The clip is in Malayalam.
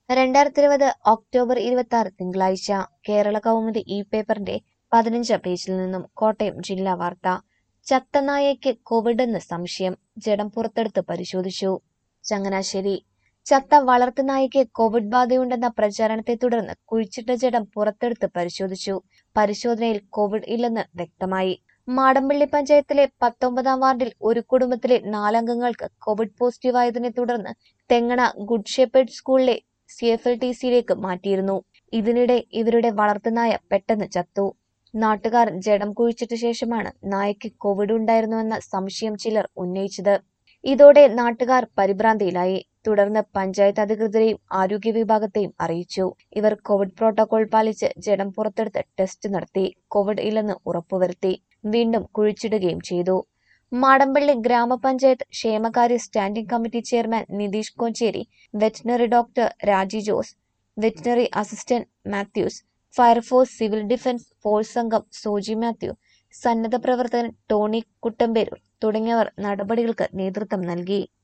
രണ്ടായിരത്തി ഇരുപത് ഒക്ടോബർ ഇരുപത്തി ആറ് തിങ്കളാഴ്ച കേരള കൗമുദി ഇ പേപ്പറിന്റെ പതിനഞ്ചാം പേജിൽ നിന്നും കോട്ടയം ജില്ലാ വാർത്ത ചത്ത നായയ്ക്ക് കോവിഡ് എന്ന് സംശയം ജഡം പുറത്തെടുത്ത് പരിശോധിച്ചു ചങ്ങനാശ്ശേരി ചത്ത വളർത്തുനായയ്ക്ക് കോവിഡ് ബാധയുണ്ടെന്ന പ്രചാരണത്തെ തുടർന്ന് കുഴിച്ചിട്ട ജഡം പുറത്തെടുത്ത് പരിശോധിച്ചു പരിശോധനയിൽ കോവിഡ് ഇല്ലെന്ന് വ്യക്തമായി മാടമ്പള്ളി പഞ്ചായത്തിലെ പത്തൊമ്പതാം വാർഡിൽ ഒരു കുടുംബത്തിലെ നാലംഗങ്ങൾക്ക് കോവിഡ് പോസിറ്റീവായതിനെ തുടർന്ന് തെങ്ങണ ഗുഡ് ഷെപ്പേർഡ് സ്കൂളിലെ സി എഫ് എൽ ടി സിയിലേക്ക് മാറ്റിയിരുന്നു ഇതിനിടെ ഇവരുടെ വളർത്തുനായ പെട്ടെന്ന് ചത്തു നാട്ടുകാർ ജഡം കുഴിച്ചിട്ട ശേഷമാണ് നായയ്ക്ക് കോവിഡ് ഉണ്ടായിരുന്നുവെന്ന സംശയം ചിലർ ഉന്നയിച്ചത് ഇതോടെ നാട്ടുകാർ പരിഭ്രാന്തിയിലായി തുടർന്ന് പഞ്ചായത്ത് അധികൃതരെയും ആരോഗ്യ വിഭാഗത്തെയും അറിയിച്ചു ഇവർ കോവിഡ് പ്രോട്ടോകോൾ പാലിച്ച് ജഡം പുറത്തെടുത്ത് ടെസ്റ്റ് നടത്തി കോവിഡ് ഇല്ലെന്ന് ഉറപ്പുവരുത്തി വീണ്ടും കുഴിച്ചിടുകയും ചെയ്തു മാടമ്പള്ളി ഗ്രാമപഞ്ചായത്ത് ക്ഷേമകാര്യ standing committee chairman Nitheesh Koncheri veterinary doctor Raji Jose veterinary assistant Mathews fire force civil defence force അംഗം സോജി മാത്യു സന്നദ്ധ പ്രവർത്തകൻ ടോണി കുട്ടമ്പേരൂർ തുടങ്ങിയവർ നടപടികൾക്ക് നേതൃത്വം നൽകി